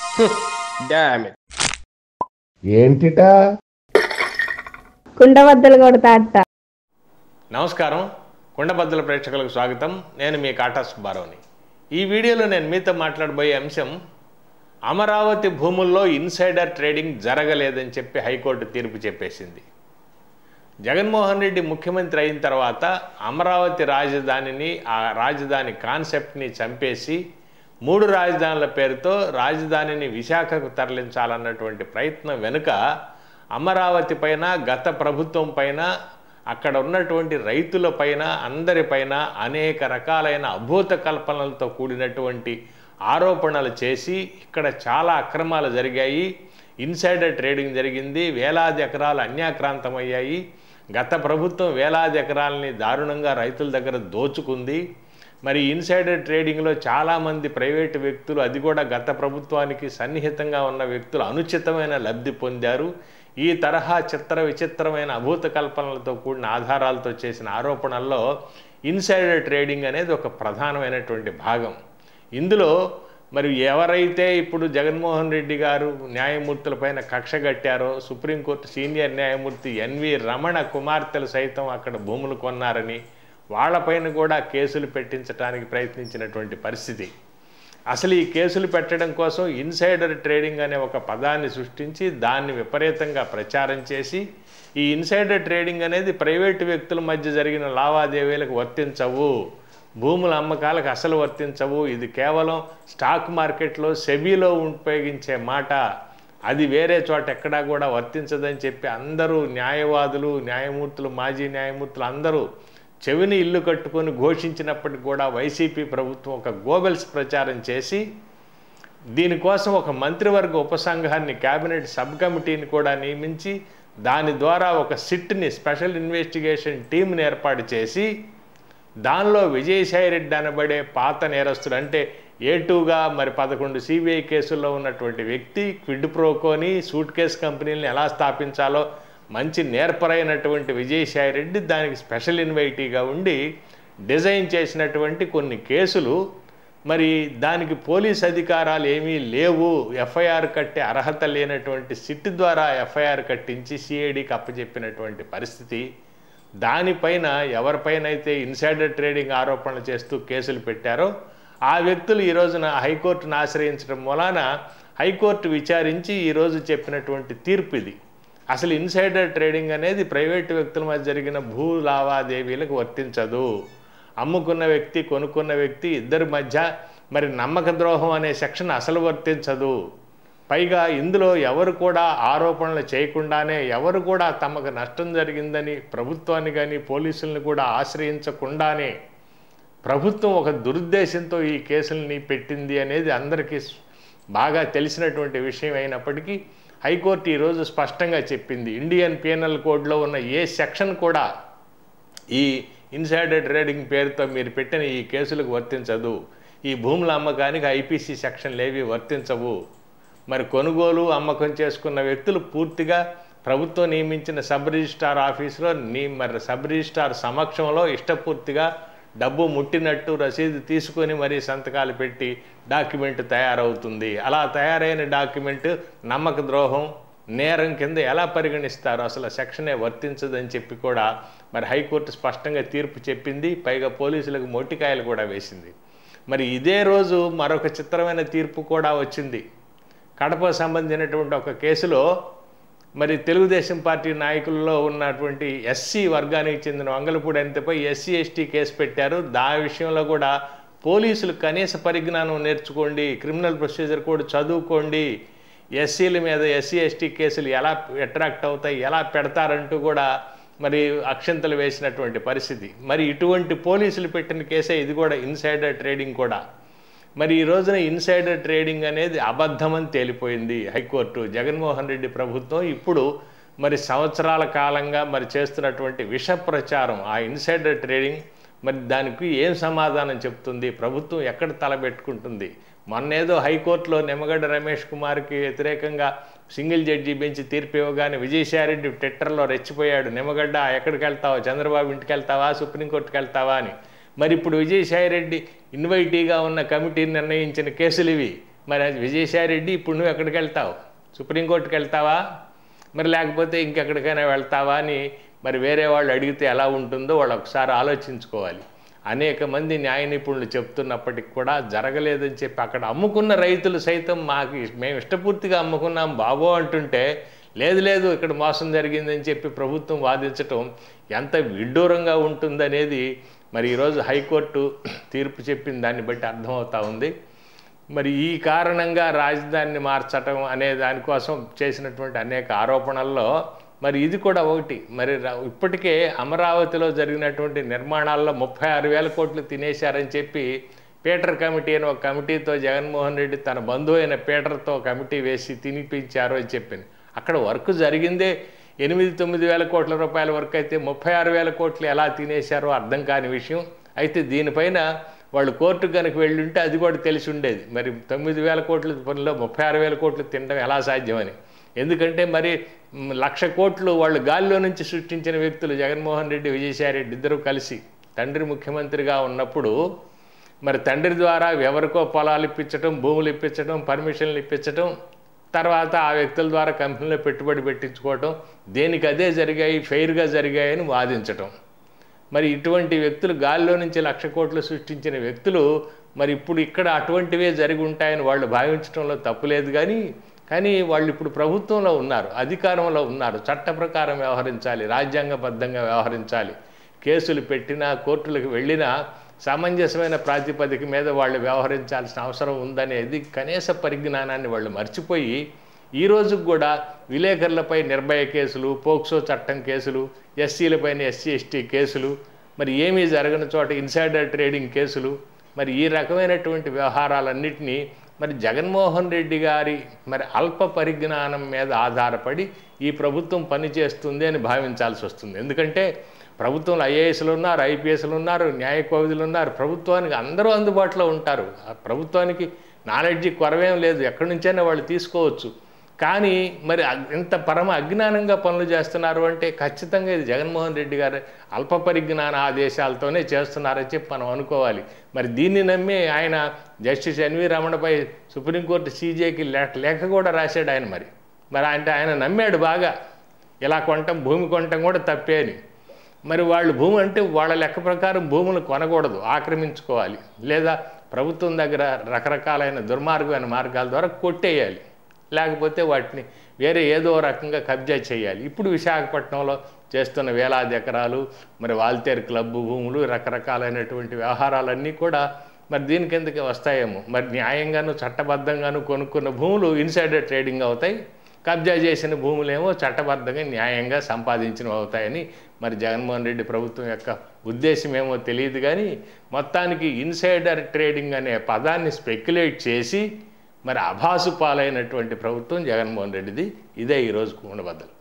damn it ఏంటిటా కుండబద్దలు కొడతా అట్ట నమస్కారం కుండబద్దల ప్రేక్షకులకు స్వాగతం నేను మీ కాటా సుబ్బారావుని ఈ వీడియోలో నేను మీతో మాట్లాడబోయే అంశం అమరావతి భూముల్లో ఇన్సైడర్ ట్రేడింగ్ జరగలేదని చెప్పి హైకోర్టు తీర్పు చెప్పేసింది జగన్మోహన్ రెడ్డి ముఖ్యమంత్రి అయిన తర్వాత అమరావతి రాజధానిని ఆ రాజధాని కాన్సెప్ట్ని చంపేసి మూడు రాజధానుల పేరుతో రాజధానిని విశాఖకు తరలించాలన్నటువంటి ప్రయత్నం వెనుక అమరావతి పైన గత ప్రభుత్వం పైన అక్కడ ఉన్నటువంటి రైతుల పైన అందరిపైన అనేక రకాలైన అభూత కల్పనలతో కూడినటువంటి ఆరోపణలు చేసి ఇక్కడ చాలా అక్రమాలు జరిగాయి ఇన్సైడర్ ట్రేడింగ్ జరిగింది వేలాది ఎకరాలు అన్యాక్రాంతమయ్యాయి గత ప్రభుత్వం వేలాది ఎకరాలని దారుణంగా రైతుల దగ్గర దోచుకుంది మరి ఇన్సైడర్ ట్రేడింగ్లో చాలామంది ప్రైవేటు వ్యక్తులు అది కూడా గత ప్రభుత్వానికి సన్నిహితంగా ఉన్న వ్యక్తులు అనుచితమైన లబ్ధి పొందారు ఈ తరహా చిత్ర విచిత్రమైన అభూత కల్పనలతో కూడిన ఆధారాలతో చేసిన ఆరోపణల్లో ఇన్సైడర్ ట్రేడింగ్ అనేది ఒక ప్రధానమైనటువంటి భాగం ఇందులో మరి ఎవరైతే ఇప్పుడు జగన్మోహన్ రెడ్డి గారు న్యాయమూర్తులపైన కక్ష కట్టారో సుప్రీంకోర్టు సీనియర్ న్యాయమూర్తి ఎన్వి రమణ కుమార్తెలు సైతం అక్కడ భూములు కొన్నారని వాళ్ళపైన కూడా కేసులు పెట్టించడానికి ప్రయత్నించినటువంటి పరిస్థితి అసలు ఈ కేసులు పెట్టడం కోసం ఇన్సైడర్ ట్రేడింగ్ అనే ఒక పదాన్ని సృష్టించి దాన్ని విపరీతంగా ప్రచారం చేసి ఈ ఇన్సైడర్ ట్రేడింగ్ అనేది ప్రైవేటు వ్యక్తుల మధ్య జరిగిన లావాదేవీలకు వర్తించవు భూముల అమ్మకాలకు అసలు వర్తించవు ఇది కేవలం స్టాక్ మార్కెట్లో సెబీలో ఉపయోగించే మాట అది వేరే చోట ఎక్కడా కూడా వర్తించదని చెప్పి అందరూ న్యాయవాదులు న్యాయమూర్తులు మాజీ న్యాయమూర్తులు అందరూ చెవిని ఇల్లు కట్టుకొని ఘోషించినప్పటికి కూడా వైసీపీ ప్రభుత్వం ఒక గోబెల్స్ ప్రచారం చేసి దీనికోసం ఒక మంత్రివర్గ ఉపసంఘాన్ని కేబినెట్ సబ్ కమిటీని కూడా నియమించి దాని ద్వారా ఒక సిట్ని స్పెషల్ ఇన్వెస్టిగేషన్ టీంని ఏర్పాటు చేసి దానిలో విజయసాయి రెడ్డి అనబడే పాత నేరస్తుడు అంటే ఏ టూగా మరి పదకొండు సిబిఐ కేసుల్లో ఉన్నటువంటి వ్యక్తి క్విడ్ ప్రోకోని సూట్ కేస్ కంపెనీలను ఎలా స్థాపించాలో మంచి నేర్పరైనటువంటి విజయసాయి రెడ్డి దానికి స్పెషల్ ఇన్వైటీగా ఉండి డిజైన్ చేసినటువంటి కొన్ని కేసులు మరి దానికి పోలీస్ అధికారాలు ఏమీ లేవు ఎఫ్ఐఆర్ కట్టే అర్హత లేనటువంటి సిట్ ద్వారా ఎఫ్ఐఆర్ కట్టించి సిఐడికి అప్పచెప్పినటువంటి పరిస్థితి దానిపైన ఎవరిపైనైతే ఇన్సైడర్ ట్రేడింగ్ ఆరోపణలు చేస్తూ కేసులు పెట్టారో ఆ వ్యక్తులు ఈ రోజున హైకోర్టును ఆశ్రయించడం మూలాన హైకోర్టు విచారించి ఈరోజు చెప్పినటువంటి తీర్పు ఇది అసలు ఇన్సైడర్ ట్రేడింగ్ అనేది ప్రైవేటు వ్యక్తుల మధ్య జరిగిన భూ లావాదేవీలకు వర్తించదు అమ్ముకున్న వ్యక్తి కొనుక్కున్న వ్యక్తి ఇద్దరి మధ్య మరి నమ్మక ద్రోహం అనే సెక్షన్ అసలు వర్తించదు పైగా ఇందులో ఎవరు కూడా ఆరోపణలు చేయకుండానే ఎవరు కూడా తమకు నష్టం జరిగిందని ప్రభుత్వాన్ని కానీ పోలీసులను కూడా ఆశ్రయించకుండానే ప్రభుత్వం ఒక దురుద్దేశంతో ఈ కేసుల్ని పెట్టింది అనేది అందరికీ బాగా తెలిసినటువంటి విషయం అయినప్పటికీ హైకోర్టు ఈరోజు స్పష్టంగా చెప్పింది ఇండియన్ పీనల్ కోడ్లో ఉన్న ఏ సెక్షన్ కూడా ఈ ఇన్సైడర్ ట్రేడింగ్ పేరుతో మీరు పెట్టిన ఈ కేసులకు వర్తించదు ఈ భూముల అమ్మకానికి ఐపీసీ సెక్షన్లు ఏవి వర్తించవు మరి కొనుగోలు అమ్మకం చేసుకున్న వ్యక్తులు పూర్తిగా ప్రభుత్వం నియమించిన సబ్ రిజిస్ట్రార్ ఆఫీసులో నీ మరి సబ్ రిజిస్ట్రార్ సమక్షంలో ఇష్టపూర్తిగా డబ్బు ముట్టినట్టు రసీదు తీసుకొని మరీ సంతకాలు పెట్టి డాక్యుమెంట్ తయారవుతుంది అలా తయారైన డాక్యుమెంట్ నమ్మక ద్రోహం నేరం కింద ఎలా పరిగణిస్తారు అసలు సెక్షనే వర్తించదని చెప్పి కూడా మరి హైకోర్టు స్పష్టంగా తీర్పు చెప్పింది పైగా పోలీసులకు మొట్టికాయలు కూడా వేసింది మరి ఇదే రోజు మరొక చిత్రమైన తీర్పు కూడా వచ్చింది కడప సంబంధించినటువంటి ఒక కేసులో మరి తెలుగుదేశం పార్టీ నాయకుల్లో ఉన్నటువంటి ఎస్సీ వర్గానికి చెందిన వంగలపూడి అనితపై ఎస్సీ ఎస్టీ కేసు పెట్టారు దా విషయంలో కూడా పోలీసులు కనీస పరిజ్ఞానం నేర్చుకోండి క్రిమినల్ ప్రొసీజర్ కూడా చదువుకోండి ఎస్సీల మీద ఎస్సీ ఎస్టీ కేసులు ఎలా అట్రాక్ట్ అవుతాయి ఎలా పెడతారంటూ కూడా మరి అక్షంతలు వేసినటువంటి పరిస్థితి మరి ఇటువంటి పోలీసులు పెట్టిన కేసే ఇది కూడా ఇన్సైడర్ ట్రేడింగ్ కూడా మరి ఈ రోజున ఇన్సైడర్ ట్రేడింగ్ అనేది అబద్ధమని తేలిపోయింది హైకోర్టు జగన్మోహన్ రెడ్డి ప్రభుత్వం ఇప్పుడు మరి సంవత్సరాల కాలంగా మరి చేస్తున్నటువంటి విష ప్రచారం ఆ ఇన్సైడర్ ట్రేడింగ్ మరి దానికి ఏం సమాధానం చెప్తుంది ప్రభుత్వం ఎక్కడ తలబెట్టుకుంటుంది మొన్నేదో హైకోర్టులో నిమ్మగడ్డ రమేష్ కుమార్కి వ్యతిరేకంగా సింగిల్ జడ్జి బెంచ్ తీర్పు ఇవ్వగానే విజయసాయిరెడ్డి ట్విట్టర్లో రెచ్చిపోయాడు నిమ్మగడ్డ ఎక్కడికి వెళ్తావా చంద్రబాబు ఇంటికి వెళ్తావా సుప్రీంకోర్టుకి వెళ్తావా అని మరి ఇప్పుడు విజయసాయిరెడ్డి ఇన్వైటీగా ఉన్న కమిటీ నిర్ణయించిన కేసులు ఇవి మరి అది విజయసాయిరెడ్డి ఇప్పుడు నువ్వు ఎక్కడికి వెళ్తావు సుప్రీంకోర్టుకి వెళ్తావా మరి లేకపోతే ఇంకెక్కడికైనా వెళ్తావా అని మరి వేరే వాళ్ళు అడిగితే ఎలా ఉంటుందో వాళ్ళు ఒకసారి ఆలోచించుకోవాలి అనేక మంది న్యాయ నిపుణులు చెప్తున్నప్పటికి కూడా జరగలేదని చెప్పి అక్కడ అమ్ముకున్న రైతులు సైతం మాకు ఇష్- మేము ఇష్టపూర్తిగా అమ్ముకున్నాం బాబో అంటుంటే లేదు లేదు ఇక్కడ మోసం జరిగిందని చెప్పి ప్రభుత్వం వాదించటం ఎంత విడ్డూరంగా ఉంటుందనేది మరి ఈరోజు హైకోర్టు తీర్పు చెప్పిన దాన్ని బట్టి అర్థమవుతా ఉంది మరి ఈ కారణంగా రాజధానిని మార్చటం అనే దానికోసం చేసినటువంటి అనేక ఆరోపణల్లో మరి ఇది కూడా ఒకటి మరి రా- ఇప్పటికే అమరావతిలో జరిగినటువంటి నిర్మాణాల్లో ముప్పై ఆరు వేల కోట్లు తినేశారని చెప్పి పీటర్ కమిటీ అని ఒక కమిటీతో జగన్మోహన్ రెడ్డి తన బంధువు అయిన పీటర్తో కమిటీ వేసి తినిపించారు అని చెప్పింది అక్కడ వర్క్ జరిగిందే ఎనిమిది తొమ్మిది వేల కోట్ల రూపాయల వరకు అయితే ముప్పై ఆరు వేల కోట్లు ఎలా తినేశారో అర్థం కాని విషయం అయితే దీనిపైన వాళ్ళు కోర్టు కనుక వెళ్ళి ఉంటే అది కూడా తెలిసి ఉండేది మరి తొమ్మిది వేల కోట్ల పనిలో ముప్పై ఆరు వేల కోట్లు తినడం ఎలా సాధ్యమని ఎందుకంటే మరి మ్, లక్ష కోట్లు వాళ్ళు గాలిలో నుంచి సృష్టించిన వ్యక్తులు జగన్మోహన్ రెడ్డి విజయసాయి రెడ్డి ఇద్దరూ కలిసి తండ్రి ముఖ్యమంత్రిగా ఉన్నప్పుడు మరి తండ్రి ద్వారా ఎవరికో పొలాలు ఇప్పించడం భూములు ఇప్పించడం పర్మిషన్లు ఇప్పించడం తర్వాత ఆ వ్యక్తుల ద్వారా కంపెనీలో పెట్టుబడి పెట్టించుకోవటం దేనికి అదే జరిగాయి ఫెయిర్గా జరిగాయని వాదించటం మరి ఇటువంటి వ్యక్తులు గాలిలో నుంచి లక్ష కోట్లు సృష్టించిన వ్యక్తులు మరి ఇప్పుడు ఇక్కడ అటువంటివే జరిగి ఉంటాయని వాళ్ళు భావించడంలో తప్పులేదు కానీ కానీ వాళ్ళు ఇప్పుడు ప్రభుత్వంలో ఉన్నారు అధికారంలో ఉన్నారు చట్ట ప్రకారం వ్యవహరించాలి రాజ్యాంగబద్ధంగా వ్యవహరించాలి కేసులు పెట్టినా కోర్టులకు వెళ్ళినా సమంజసమైన ప్రాతిపదిక మీద వాళ్ళు వ్యవహరించాల్సిన అవసరం ఉందనేది కనీస పరిజ్ఞానాన్ని వాళ్ళు మర్చిపోయి ఈ రోజుకు కూడా విలేకరులపై నిర్భయ కేసులు పోక్సో చట్టం కేసులు ఎస్సీలపైన ఎస్సీ ఎస్టీ కేసులు మరి ఏమీ జరగని చోట ఇన్సైడర్ ట్రేడింగ్ కేసులు మరి ఈ రకమైనటువంటి వ్యవహారాలన్నింటినీ మరి జగన్మోహన్ రెడ్డి గారి మరి అల్ప పరిజ్ఞానం మీద ఆధారపడి ఈ ప్రభుత్వం పనిచేస్తుంది అని భావించాల్సి వస్తుంది ఎందుకంటే ప్రభుత్వంలో ఐఏఎస్లు ఉన్నారు ఐపీఎస్లు ఉన్నారు న్యాయ కోవిదులు ఉన్నారు ప్రభుత్వానికి అందరూ అందుబాటులో ఉంటారు ఆ ప్రభుత్వానికి నాలెడ్జి కొరవేం లేదు ఎక్కడి నుంచైనా వాళ్ళు తీసుకోవచ్చు కానీ మరి అగ్- ఇంత పరమ అజ్ఞానంగా పనులు చేస్తున్నారు అంటే ఖచ్చితంగా ఇది జగన్మోహన్ రెడ్డి గారి అల్ప పరిజ్ఞాన ఆదేశాలతోనే చేస్తున్నారని చెప్పి మనం అనుకోవాలి మరి దీన్ని నమ్మి ఆయన జస్టిస్ ఎన్వి రమణపై సుప్రీంకోర్టు సీజేకి లేఖ లేఖ కూడా రాశాడు ఆయన మరి మరి అంటే ఆయన నమ్మాడు బాగా ఇలా కొనటం భూమి కొనటం కూడా తప్పే అని మరి వాళ్ళు భూమి అంటే వాళ్ళ లెక్క ప్రకారం భూములు కొనకూడదు ఆక్రమించుకోవాలి లేదా ప్రభుత్వం దగ్గర రకరకాలైన దుర్మార్గమైన మార్గాల ద్వారా కొట్టేయాలి లేకపోతే వాటిని వేరే ఏదో రకంగా కబ్జా చేయాలి ఇప్పుడు విశాఖపట్నంలో చేస్తున్న వేలాది ఎకరాలు మరి వాల్తేరు క్లబ్ భూములు రకరకాలైనటువంటి వ్యవహారాలన్నీ కూడా మరి దీని కిందకి వస్తాయేమో మరి న్యాయంగాను చట్టబద్ధంగాను కొనుక్కున్న భూములు ఇన్సైడర్ ట్రేడింగ్ అవుతాయి కబ్జా చేసిన భూములేమో చట్టబద్ధంగా న్యాయంగా సంపాదించినవి అవుతాయని మరి జగన్మోహన్ రెడ్డి ప్రభుత్వం యొక్క ఉద్దేశం ఏమో తెలియదు కానీ మొత్తానికి ఇన్సైడర్ ట్రేడింగ్ అనే పదాన్ని స్పెక్యులేట్ చేసి మరి అభాసు పాలైనటువంటి ప్రభుత్వం జగన్మోహన్ రెడ్డిది ఇదే ఈరోజు ఉండబద్దలు